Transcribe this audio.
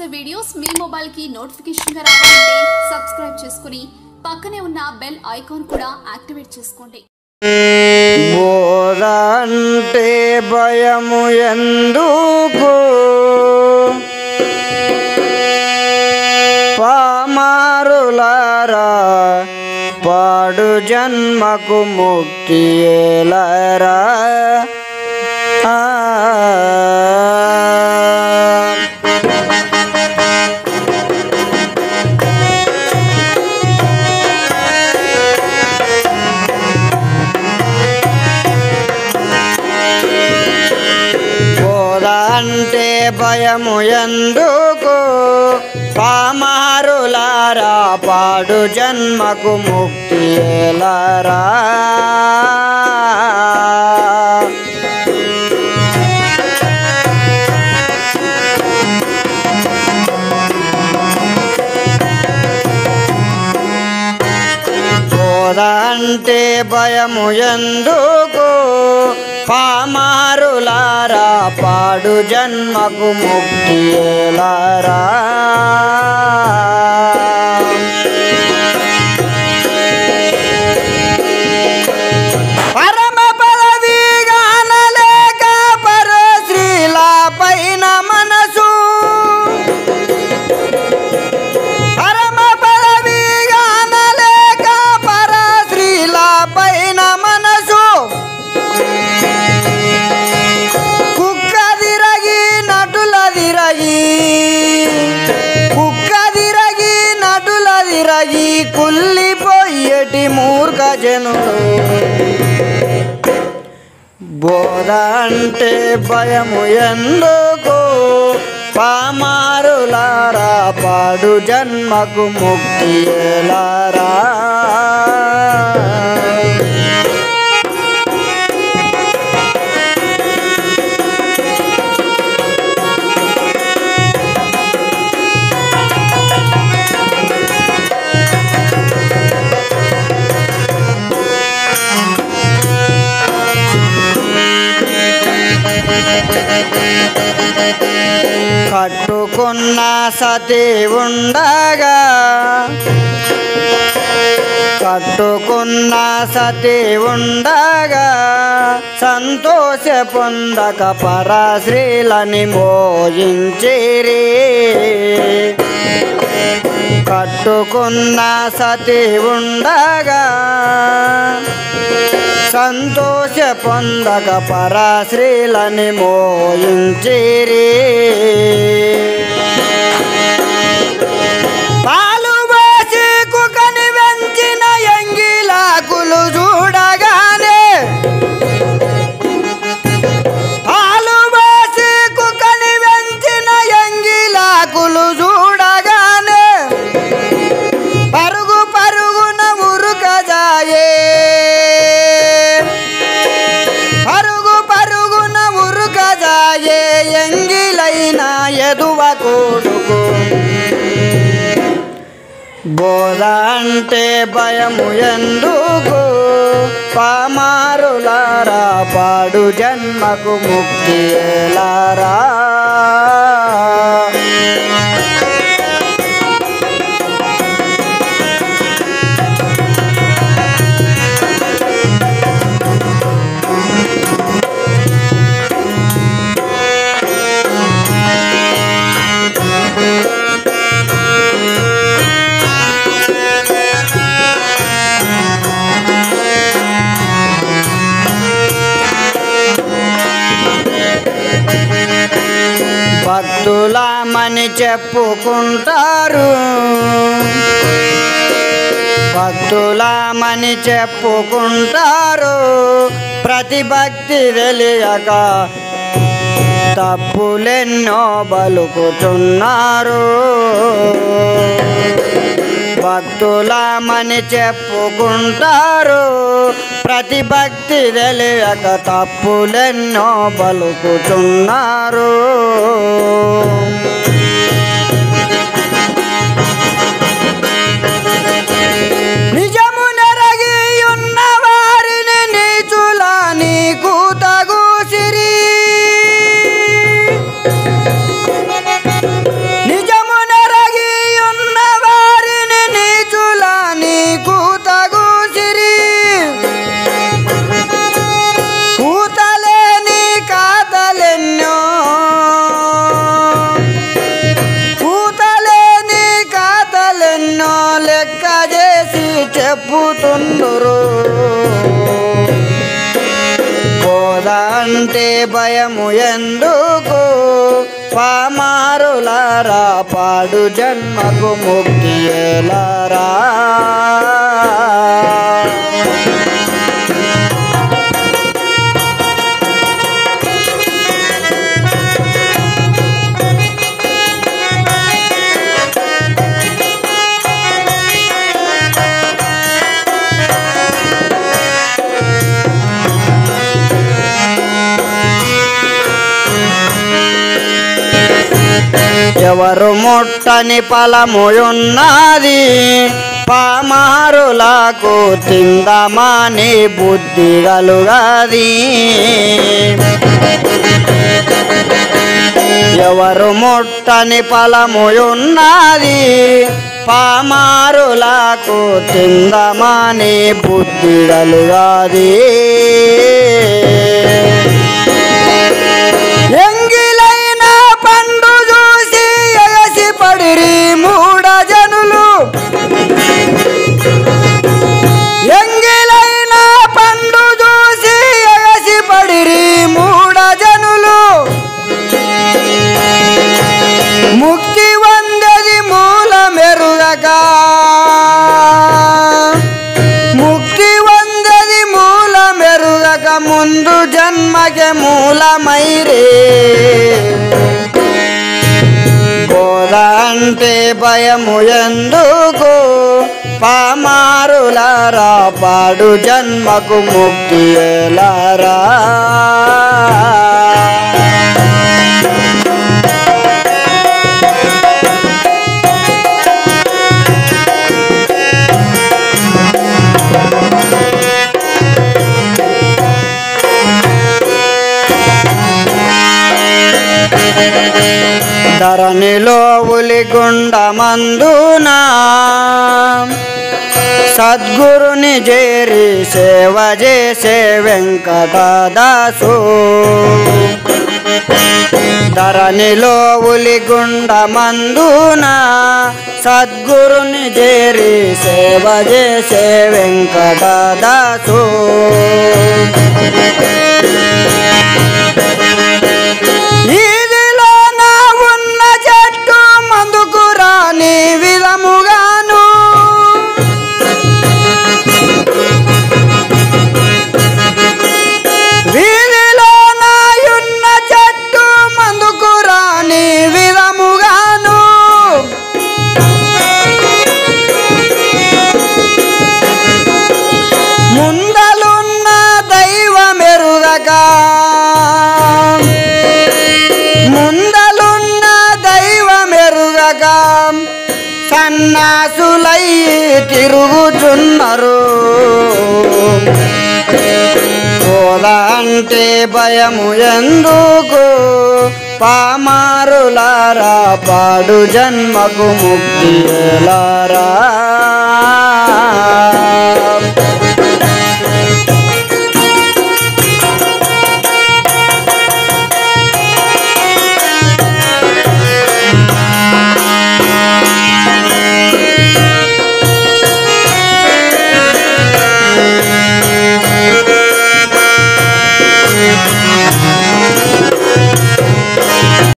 చేసే వీడియోస్ మీ మొబైల్ కి నోటిఫికేషన్ గా రావాలంటే సబ్స్క్రైబ్ చేసుకుని పక్కనే ఉన్న బెల్ ఐకాన్ కూడా యాక్టివేట్ చేసుకోండి బోధ అంటే భయము ఎందుకు పామారులారా పాడు జన్మకు ముక్తి ఏలరా ఆ. బోధ అంటే భయము ఎందుకు పామారులారా పాడు జన్మకు ముక్తి ఏలరా బోధ అంటే భయము ఎందుకు పామారులారా పాడు జన్మకు ముక్తి ఏలారా పరమ పదవి గానలేక పరశ్రీల పైన మనసు పరమ పదవి గానలేక పరశ్రీల పైన మనసు కుక్క దిరగి నటుల దిరగి కుక్క దిరగి నటుల దిరగి కుల్లిపోయేటి మూర్ఖ జనులు బోధ అంటే భయము ఎందుకు పామారులారా పాడు జన్మకు ముక్తి ఏలారా కట్టుకున్న సతి ఉండగా కట్టుకున్న సతి ఉండగా సంతోష పొందక పరశ్రీలని మోయించిరి కట్టుకున్న సతి ఉండగా సంతోష పొందక పరాశ్రీలని మోయించిరి పాలు పోసి కుకని వెంచిన ఎంగిలాకులు చూడగానే పాలు పోసి కుకని వెంచిన ఎంగిలాకులు చూడగానే పరుగు పరుగున ఉరుకజాయే పరుగు పరుగున ఉరుకజాయే ఎంగిలైన ఎదువ కొడుకు బోధ అంటే భయము ఎందుకు పామారులారా పాడు జన్మకు ముక్తి ఏలారా భక్తులమని చెప్పుకుంటారు భక్తులమని చెప్పుకుంటారు ప్రతి భక్తి తెలియక తప్పులెన్నో బలుకుతున్నారు భక్తులమని చెప్పుకుంటారు ప్రతి భక్తి తెలియక తప్పులెన్నో బలుకుతున్నారు నిజము నెరగి ఉన్న వారిని నీచుల నీకు తగు సిరి నిజము భయము ఎందుకు పామారులారా పాడు జన్మకు ముక్తి ఎలారా ఎవరు ముట్టని ఫలముయున్నది పామారులకు తిందమాని బుద్ధి గలుగది ఎవరు ముట్టని ఫలముయున్నది పామారులకు తిందమాని బుద్ధి గలుగది ఎంగిలైన పండు చూసి ఎగసి పడిరి మూడ జనులు ఎంగిలైన పండు చూసి ఎగసి పడిరి మూడ జనులు ముక్తి వందది మూల మెరుగక ముక్తి వందది మూల మెరుగక ముందు జన్మకే మూలమైరే బోధ అంటే భయము ఎందుకు పామారులారా పాడు జన్మకు ముక్తి ఎలారా ధరణిలో ఉలిగుండమందునా సద్గురుని చేరి సేవ చేసే వెంకటదాసు ధరణిలో ఉలిగుండమందునా సద్గురుని చేరి సేవ చేసే వెంకటదాసు ఈదిలో నా ఉన్న చెట్టు మందుకు రాని విధముగాను వీధిలో నాయున్న చెట్టు మందుకు రాని విధముగాను ముందలున్న దైవమెరుగక ముందలున్న దైవమెరుగక సన్నాసులై తిరుగుచున్నారు బోధ అంటే భయము ఎందుకు పామారులారా పాడు జన్మకు ముక్తి ఎలారా